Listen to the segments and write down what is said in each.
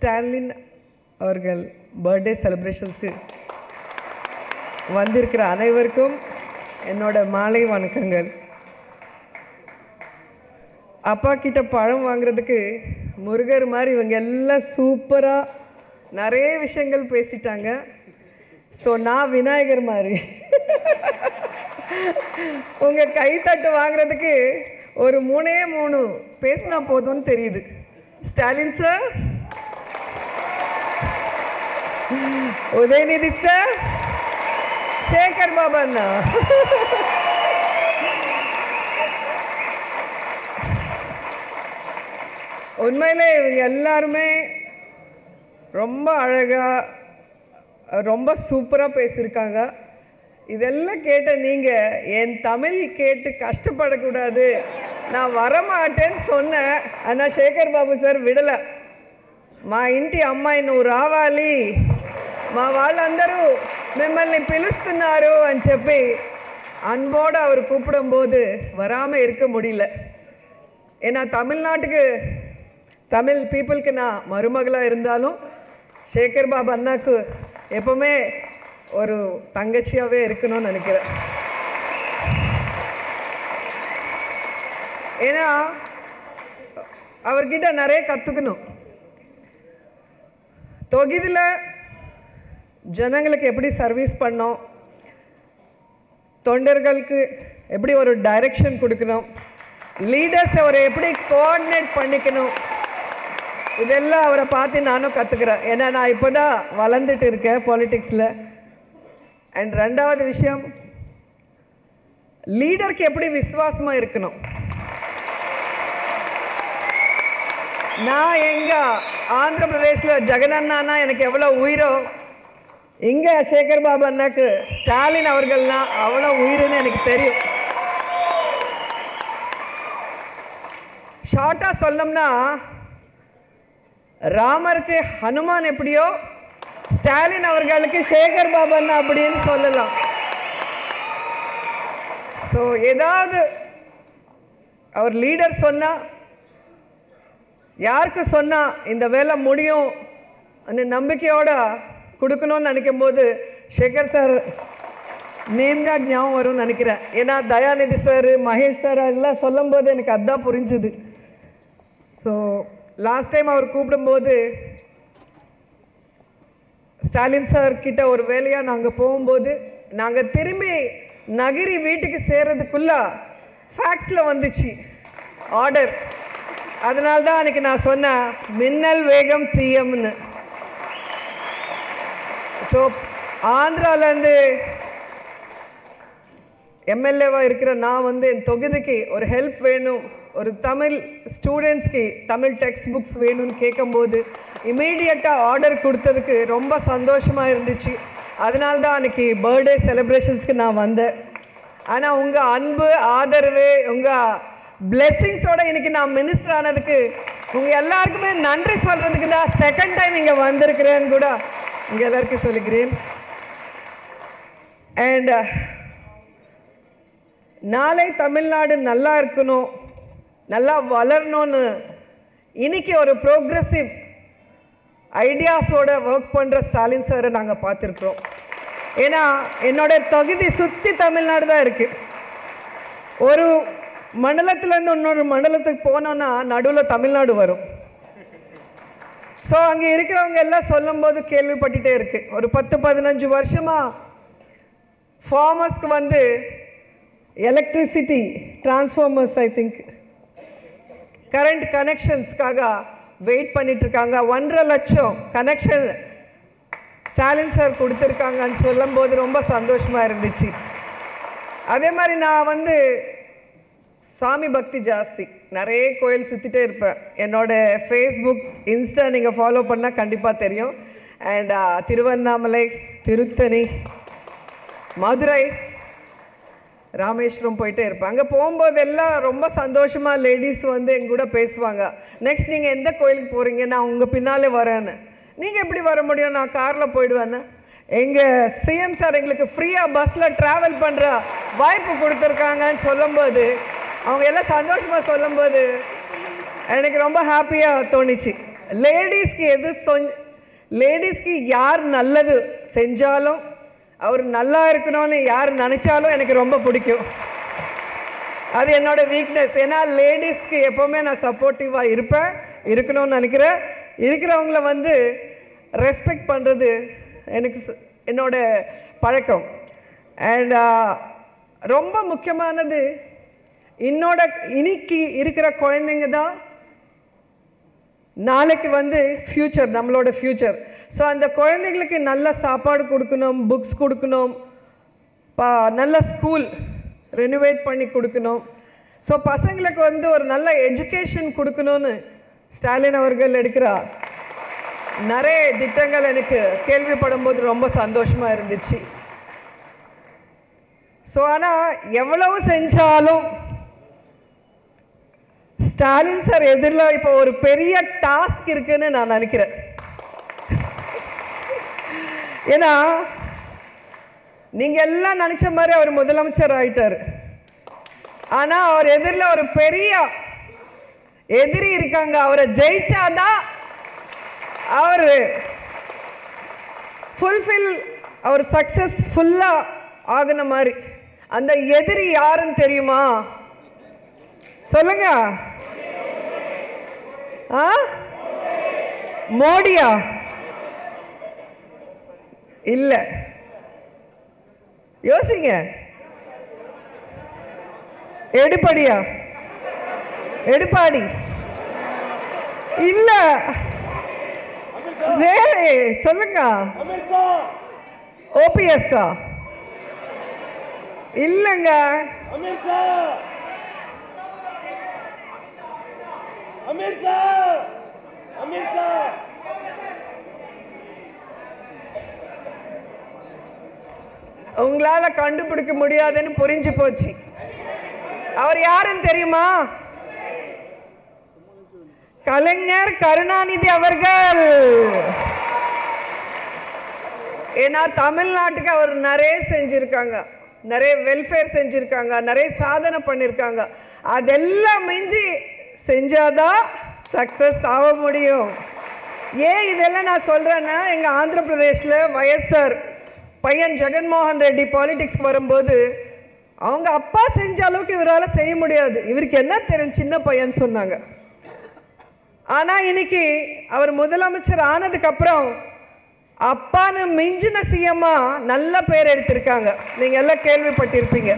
ஸ்டாலின் அவர்கள் பர்த்டே செலிப்ரேஷன்ஸ்க்கு வந்திருக்கிற அனைவருக்கும் என்னோட மாலை வணக்கங்கள் அப்பா கிட்ட பழம் வாங்குறதுக்கு முருகர் மாதிரி இவங்க எல்லாம் சூப்பராக நிறைய விஷயங்கள் பேசிட்டாங்க ஸோ நான் விநாயகர் மாதிரி உங்கள் கைத்தட்டு வாங்குறதுக்கு ஒரு மூணே மூணு பேசினா போதும்னு தெரியுது ஸ்டாலின் சார் உதயநிதி சார் சேகர் பாபா அண்ணா உண்மையிலே இவங்க எல்லாருமே ரொம்ப அழகாக ரொம்ப சூப்பராக பேசியிருக்காங்க இதெல்லாம் கேட்ட நீங்கள் என் தமிழ் கேட்டு கஷ்டப்படக்கூடாது நான் வரமாட்டேன்னு சொன்னேன் ஆனால் சேகர் பாபு சார் விடலை మా ఇంటి అమ్మాయి నువ్వు రావాలి మా వాళ్ళందరూ మిమ్మల్ని పిలుస్తున్నారు అని చెప్పి அன்போடு அவர் கூப்பிடும்போது வராமல் இருக்க முடியல ஏன்னா தமிழ்நாட்டுக்கு தமிழ் பீப்புளுக்கு நான் மருமகளாக இருந்தாலும் சேகர் பாபு அண்ணாக்கு எப்பவுமே ஒரு தங்கச்சியாகவே இருக்கணும்னு நினைக்கிறேன் ஏன்னா அவர்கிட்ட நிறைய கற்றுக்கணும் தொகுதியில் ஜனங்களுக்கு எப்படி சர்வீஸ் பண்ணோம் தொண்டர்களுக்கு எப்படி ஒரு டைரக்ஷன் கொடுக்கணும் லீடர்ஸ் அவரை எப்படி கோஆர்டினேட் பண்ணிக்கணும் இதெல்லாம் அவரை பார்த்து நானும் கற்றுக்கிறேன் ஏன்னா நான் இப்போ தான் வளர்ந்துட்டு இருக்கேன் பாலிட்டிக்ஸில் அண்ட் ரெண்டாவது விஷயம் லீடருக்கு எப்படி விசுவாசமாக இருக்கணும் நான் எங்க ஆந்திர பிரதேசில் ஜெகன் அண்ணானா எனக்கு எவ்வளோ உயிரோ இங்கே சேகர் பாபு அண்ணாக்கு ஸ்டாலின் அவர்கள்னா அவ்வளோ உயிர்னு எனக்கு தெரியும் ஷார்ட்டாக சொல்லணும்னா ராமருக்கு ஹனுமான் எப்படியோ ஸ்டாலின் அவர்களுக்கு சேகர் பாபு அண்ணா அப்படின்னு சொல்லலாம் ஸோ ஏதாவது அவர் லீடர் சொன்னால் யாருக்கு சொன்னா இந்த வேலை முடியும் அந்த நம்பிக்கையோட கொடுக்கணும்னு நினைக்கும் போது சேகர் சார் நேம் தான் ஞாபகம் வரும்னு நினைக்கிறேன் ஏன்னா தயாநிதி சார் மகேஷ் சார் எல்லாம் சொல்லும்போது எனக்கு அதான் புரிஞ்சுது ஸோ லாஸ்ட் டைம் அவர் கூப்பிடும்போது ஸ்டாலின் சார் கிட்ட ஒரு வேலையாக நாங்கள் போகும்போது நாங்கள் திரும்பி நகிரி வீட்டுக்கு சேர்றதுக்குள்ள ஃபேக்ஸில் வந்துச்சு ஆர்டர் அதனால தான் அன்னைக்கு நான் சொன்னேன் மின்னல் வேகம் சிஎம்னு ஸோ ஆந்திராலேருந்து எம்எல்ஏவாக இருக்கிற நான் வந்து என் தொகுதிக்கு ஒரு ஹெல்ப் வேணும் ஒரு தமிழ் ஸ்டூடெண்ட்ஸ்க்கு தமிழ் டெக்ஸ்ட் புக்ஸ் வேணும்னு கேட்கும்போது இமீடியட்டாக ஆர்டர் கொடுத்ததுக்கு ரொம்ப சந்தோஷமாக இருந்துச்சு அதனால தான் அன்னைக்கு பர்த்டே செலிப்ரேஷன்ஸ்க்கு நான் வந்தேன் ஆனால் உங்கள் அன்பு ஆதரவு உங்கள் பிளெஸ்ஸிங்ஸோட இன்னைக்கு நான் மினிஸ்டர் ஆனதுக்கு உங்கள் எல்லாருக்குமே நன்றி சொல்கிறதுக்கு தான் செகண்ட் டைம் இங்கே வந்திருக்கிறேன்னு கூட உங்கள் எல்லாருக்கும் சொல்லிக்கிறேன் அண்ட் நாளை தமிழ்நாடு நல்லா இருக்கணும் நல்லா வளரணும்னு இன்னைக்கு ஒரு ப்ரோக்ரஸிவ் ஐடியாஸோட ஒர்க் பண்ணுற ஸ்டாலின் சாரை நாங்கள் பார்த்துருக்குறோம் ஏன்னா என்னோட தொகுதி சுற்றி தமிழ்நாடு தான் இருக்குது ஒரு மண்டலத்துலேருந்து இன்னொரு மண்டலத்துக்கு போனோன்னா நடுவில் தமிழ்நாடு வரும் ஸோ அங்கே இருக்கிறவங்க எல்லாம் சொல்லும்போது கேள்விப்பட்டுட்டே இருக்கு ஒரு பத்து பதினஞ்சு வருஷமாக ஃபார்மர்ஸ்க்கு வந்து electricity transformers I think current கனெக்ஷன்ஸ்க்காக வெயிட் பண்ணிட்டு இருக்காங்க ஒன்றரை லட்சம் கனெக்ஷன் ஸ்டாலின் சார் கொடுத்துருக்காங்கன்னு சொல்லும்போது ரொம்ப சந்தோஷமாக இருந்துச்சு அதே மாதிரி நான் வந்து சாமி பக்தி ஜாஸ்தி நிறைய கோயில் சுற்றிட்டே இருப்பேன் என்னோட ஃபேஸ்புக் இன்ஸ்டா நீங்கள் ஃபாலோ பண்ணால் கண்டிப்பாக தெரியும் அண்ட் திருவண்ணாமலை திருத்தணி மதுரை ராமேஸ்வரம் போயிட்டே இருப்பேன் அங்கே போகும்போது எல்லாம் ரொம்ப சந்தோஷமாக லேடிஸ் வந்து எங்க கூட பேசுவாங்க நெக்ஸ்ட் நீங்கள் எந்த கோயிலுக்கு போகிறீங்க நான் உங்கள் பின்னாலே வரேன்னு நீங்கள் எப்படி வர முடியும் நான் காரில் போயிடுவேன்னு எங்கள் சிஎம் சார் எங்களுக்கு ஃப்ரீயாக பஸ்ஸில் ட்ராவல் பண்ணுற வாய்ப்பு கொடுத்துருக்காங்கன்னு சொல்லும்போது அவங்க எல்லாம் சந்தோஷமாக சொல்லும்போது எனக்கு ரொம்ப ஹாப்பியாக தோணுச்சு லேடிஸ்க்கு எது சொஞ் லேடிஸ்க்கு யார் நல்லது செஞ்சாலும் அவர் நல்லா இருக்கணும்னு யார் நினச்சாலும் எனக்கு ரொம்ப பிடிக்கும் அது என்னோட வீக்னஸ் ஏன்னா லேடிஸ்க்கு எப்போவுமே நான் சப்போர்ட்டிவாக இருப்பேன் இருக்கணும்னு நினைக்கிறேன் இருக்கிறவங்கள வந்து ரெஸ்பெக்ட் பண்ணுறது எனக்கு ச- என்னோட பழக்கம் அண்ட் ரொம்ப முக்கியமானது என்னோட இன்னைக்கு இருக்கிற குழந்தைங்க தான் நாளைக்கு வந்து ஃப்யூச்சர் நம்மளோட ஃப்யூச்சர் ஸோ அந்த குழந்தைங்களுக்கு நல்ல சாப்பாடு கொடுக்கணும் புக்ஸ் கொடுக்கணும் பா நல்ல ஸ்கூல் ரெனோவேட் பண்ணி கொடுக்கணும் ஸோ பசங்களுக்கு வந்து ஒரு நல்ல எஜுகேஷன் கொடுக்கணும்னு ஸ்டாலின் அவர்கள் எடுக்கிற நிறைய திட்டங்கள் எனக்கு கேள்விப்படும் போது ரொம்ப சந்தோஷமா இருந்துச்சு ஸோ ஆனால் எவ்வளவு செஞ்சாலும் ஸ்டாலின் சார் எதிரில் இப்போ ஒரு பெரிய டாஸ்க் இருக்குன்னு நான் நினைக்கிறேன் ஏன்னா நீங்க எல்லாம் நினைச்ச மாதிரி அவர் முதலமைச்சர் ஆயிட்டாரு ஆனா அவர் எதிரில் ஒரு பெரிய எதிரி இருக்காங்க அவரை ஜெயிச்சாதான் அவர் ஃபுல்ஃபில் அவர் சக்சஸ்ஃபுல்லா ஆகுன மாதிரி அந்த எதிரி யாருன்னு தெரியுமா சொல்லுங்க ஆ மோடியா இல்ல யோசிங்க எடுப்படியா எடுப்பாடி இல்ல வேற சொல்லுங்க அமித்ஷா ஓபிஎஸ்ஸா இல்லைங்க அமித்ஷா அமித்ஷா அமித்ஷா உங்களால கண்டுபிடிக்க முடியாதுன்னு புரிஞ்சு போச்சு அவர் யாருன்னு தெரியுமா கலைஞர் கருணாநிதி அவர்கள் ஏன்னா தமிழ்நாட்டுக்கு அவர் நிறைய செஞ்சிருக்காங்க நிறைய வெல்ஃபேர் செஞ்சிருக்காங்க நிறைய சாதனை பண்ணியிருக்காங்க அதெல்லாம் மிஞ்சி செஞ்சாதான் சக்சஸ் ஆக முடியும் ஏன் இதெல்லாம் நான் சொல்றேன்னா எங்க ஆந்திர பிரதேஷ்ல வயசார் பையன் ஜெகன்மோகன் ரெட்டி பாலிடிக்ஸ் வரும்போது அவங்க அப்பா செஞ்ச அளவுக்கு இவரால் செய்ய முடியாது இவருக்கு என்ன தெரியும் சின்ன பையன் சொன்னாங்க ஆனா இன்னைக்கு அவர் முதலமைச்சர் ஆனதுக்கு அப்புறம் அப்பான்னு மிஞ்சின சிஎம்மா நல்ல பேர் எடுத்திருக்காங்க நீங்க எல்லாம் கேள்விப்பட்டிருப்பீங்க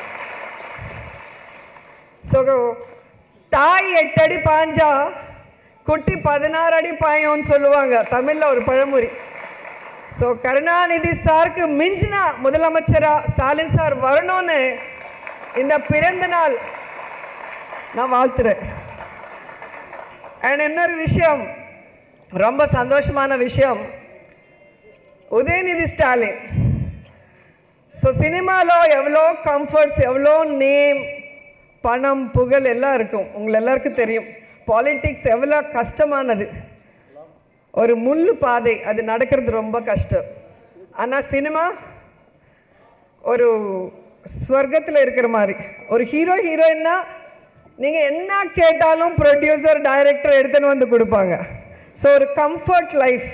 ஸோ தாய் எட்டு அடி பாஞ்சா குட்டி பதினாறு அடி பாயும்னு சொல்லுவாங்க தமிழ்ல ஒரு பழமொழி ஸோ கருணாநிதி சாருக்கு மிஞ்சின முதலமைச்சரா ஸ்டாலின் சார் வரணும்னு இந்த பிறந்த நாள் நான் வாழ்த்துறேன் அண்ட் இன்னொரு விஷயம் ரொம்ப சந்தோஷமான விஷயம் உதயநிதி ஸ்டாலின் ஸோ சினிமாలో எவ்வளோ கம்ஃபர்ட்ஸ் எவ்வளோ நேம் பணம் புகழ் எல்லாம் இருக்கும் உங்களை எல்லாருக்கும் தெரியும் பாலிட்டிக்ஸ் எவ்வளோ கஷ்டமானது ஒரு முள்ளு பாதை அது நடக்கிறது ரொம்ப கஷ்டம் ஆனால் சினிமா ஒரு ஸ்வர்க்கத்தில் இருக்கிற மாதிரி ஒரு ஹீரோ ஹீரோயின்னா நீங்கள் என்ன கேட்டாலும் ப்ரொடியூசர் டைரக்டர் எடுத்துன்னு வந்து கொடுப்பாங்க ஸோ ஒரு கம்ஃபர்ட் லைஃப்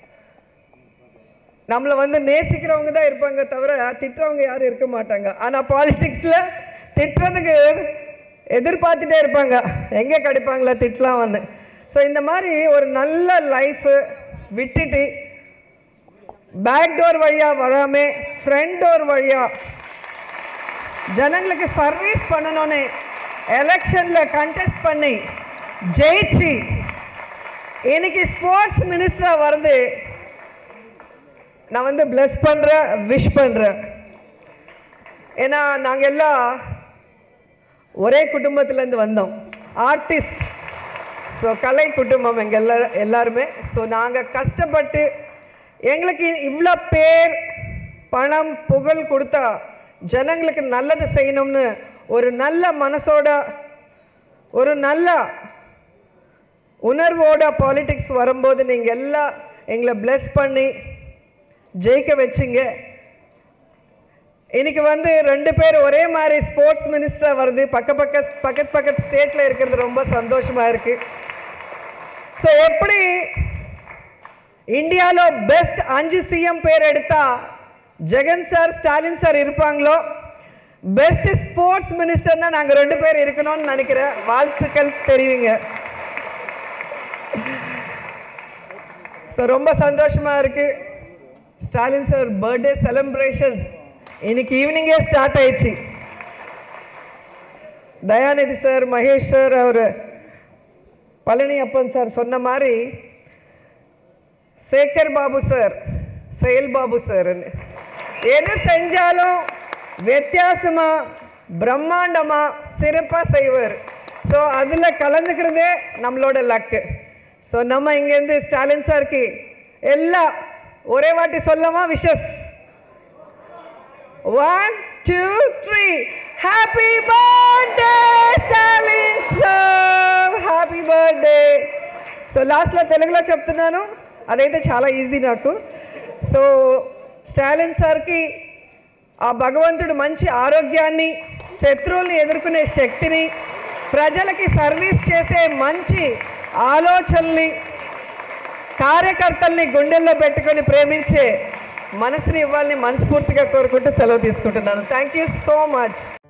நம்மளை வந்து நேசிக்கிறவங்க தான் இருப்பாங்க தவிர திட்டுறவங்க யாரும் இருக்க மாட்டாங்க ஆனால் பாலிடிக்ஸில் திட்டுறதுக்கு எதிர்பார்த்துட்டே இருப்பாங்க எங்கே கிடைப்பாங்களா திட்டலாம் வந்து ஸோ இந்த மாதிரி ஒரு நல்ல லைஃபு விட்டுட்டு பேக் டோர் வழியாக வராமல் ஃப்ரண்ட் டோர் வழியாக ஜனங்களுக்கு சர்வீஸ் பண்ணணும்னு எலெக்ஷனில் கண்டெஸ்ட் பண்ணி ஜெயிச்சு இன்னைக்கு ஸ்போர்ட்ஸ் மினிஸ்டராக வருது நான் வந்து பிளஸ் பண்ணுறேன் விஷ் பண்ணுறேன் ஏன்னா நாங்கள் எல்லாம் ஒரே குடும்பத்துலேருந்து வந்தோம் ஆர்டிஸ்ட் ஸோ கலை குடும்பம் எங்கள் எல்லா எல்லாருமே ஸோ நாங்கள் கஷ்டப்பட்டு எங்களுக்கு இவ்வளோ பேர் பணம் புகழ் கொடுத்தா ஜனங்களுக்கு நல்லது செய்யணும்னு ஒரு நல்ல மனசோட ஒரு நல்ல உணர்வோட பாலிடிக்ஸ் வரும்போது நீங்கள் எல்லாம் எங்களை bless பண்ணி ஜெயிக்க வச்சிங்க இன்னைக்கு வந்து ரெண்டு பேர் ஒரே மாதிரி ஸ்போர்ட்ஸ் மினிஸ்டராக வருது பக்க பக்க பக்கத்து பக்கத்து ஸ்டேட்டில் இருக்கிறது ரொம்ப சந்தோஷமாக இருக்கு ஸோ எப்படி இந்தியாவில் பெஸ்ட் அஞ்சு சிஎம் பேர் எடுத்தா ஜெகன் சார் ஸ்டாலின் சார் இருப்பாங்களோ பெஸ்ட் ஸ்போர்ட்ஸ் மினிஸ்டர்னா நாங்கள் ரெண்டு பேர் இருக்கணும்னு நினைக்கிறேன் வாழ்த்துக்கள் தெரிவிங்க ஸோ ரொம்ப சந்தோஷமா இருக்கு ஸ்டாலின் சார் பர்த்டே செலிப்ரேஷன்ஸ் இன்னைக்கு ஈவினிங்கே ஸ்டார்ட் ஆயிடுச்சு தயாநிதி சார் மகேஷ் சார் அவர் பழனி அப்பன் சார் சொன்ன மாதிரி சேகர் பாபு சார் செயல் பாபு சார் எது செஞ்சாலும் வித்தியாசமா பிரம்மாண்டமா சிறப்பா செய்வார் ஸோ அதில் கலந்துக்கிறதே நம்மளோட லக்கு ஸோ நம்ம இங்கேருந்து ஸ்டாலின் சாருக்கு எல்லாம் ஒரே வாட்டி சொல்லமா wishes one two three happy birthday Stalin sir happy birthday so లాస్ట్లో తెలుగులో చెప్తున్నాను అదైతే చాలా ఈజీ నాకు సో స్టాలిన్ సార్కి ఆ భగవంతుడు మంచి ఆరోగ్యాన్ని శత్రువుల్ని ఎదుర్కొనే శక్తిని ప్రజలకి సర్వీస్ చేసే మంచి ఆలోచనల్ని కార్యకర్తల్ని గుండెల్లో పెట్టుకొని ప్రేమించే మనసుని ఇవ్వాలని మనస్ఫూర్తిగా కోరుకుంటూ సెలవు తీసుకుంటున్నాను థ్యాంక్ యూ సో మచ్